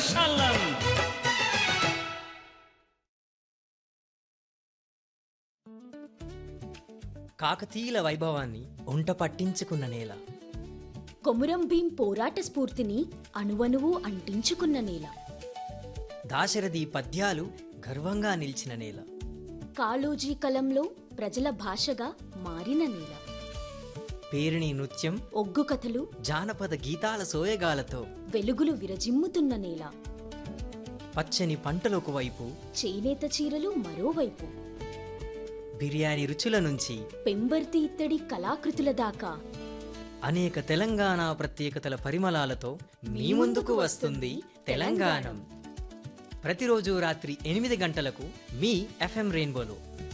వర్షాలం కాకతీయుల వైభవాన్ని ఒంట పట్టించుకున్న నేల కొమురం భీం పోరాట స్ఫూర్తిని అణువణువు అంటించుకున్న నేల దాశరథి పద్యాలు గర్వంగా నిలిచిన నేల కాళోజీ కలంలో ప్రజల భాషగా మారిన నేల పేరిణి నృత్యం ఒగ్గు కథలు జానపద గీతాల సోయగాలతో వెలుగులు విరజిమ్ముతున్న నేల పచ్చని పంటలొక వైపు చేనేత చీరలు మరోవైపు బిర్యానీ రుచుల నుంచి పెంబర్తి ఇత్తడి కళాకృతుల దాకా అనేక తెలంగాణ ప్రత్యేకతల పరిమళాలతో మీ ముందుకు వస్తుంది తెలంగాణం ప్రతిరోజు రాత్రి ఎనిమిది గంటలకు మీ ఎఫ్ఎం రెయిన్బోలో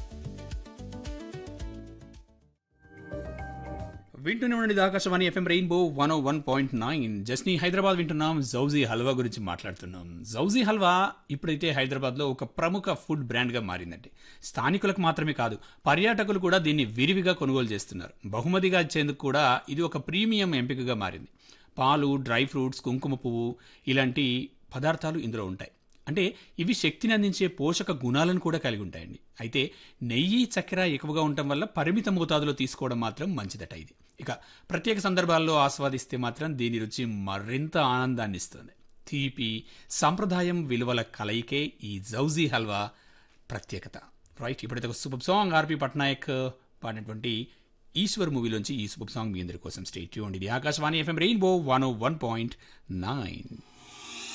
వింటూనే ఉండండి Akashvani FM rainbow one O one point nine జస్ని హైదరాబాద్ వింటున్నాం జౌజీ హల్వా గురించి మాట్లాడుతున్నాం జౌజీ హల్వా ఇప్పుడైతే హైదరాబాద్లో ఒక ప్రముఖ ఫుడ్ బ్రాండ్గా మారిందండి స్థానికులకు మాత్రమే కాదు పర్యాటకులు కూడా దీన్ని విరివిగా కొనుగోలు చేస్తున్నారు బహుమతిగా ఇచ్చేందుకు కూడా ఇది ఒక ప్రీమియం ఎంపికగా మారింది పాలు డ్రై ఫ్రూట్స్ కుంకుమ పువ్వు ఇలాంటి పదార్థాలు ఇందులో ఉంటాయి అంటే ఇవి శక్తిని అందించే పోషక గుణాలను కూడా కలిగి ఉంటాయండి అయితే నెయ్యి చక్కెర ఎక్కువగా ఉండటం వల్ల పరిమిత మోతాదులో తీసుకోవడం మాత్రం మంచిదట ఇది ఇక ప్రత్యేక సందర్భాల్లో ఆస్వాదిస్తే మాత్రం దీని రుచి మరింత ఆనందాన్ని ఇస్తుంది తీపి సంప్రదాయం విలువల కలయికే ఈ జౌజీ హల్వా ప్రత్యేకత రైట్ ఇప్పుడైతే ఒక సూపర్ సాంగ్ ఆర్పి పట్నాయక్ పాడినటువంటి ఈశ్వర్ మూవీలోంచి ఈ సూపర్ సాంగ్ మీ అందరి కోసం స్టేట్ ఇది Akashvani FM rainbow one O one point nine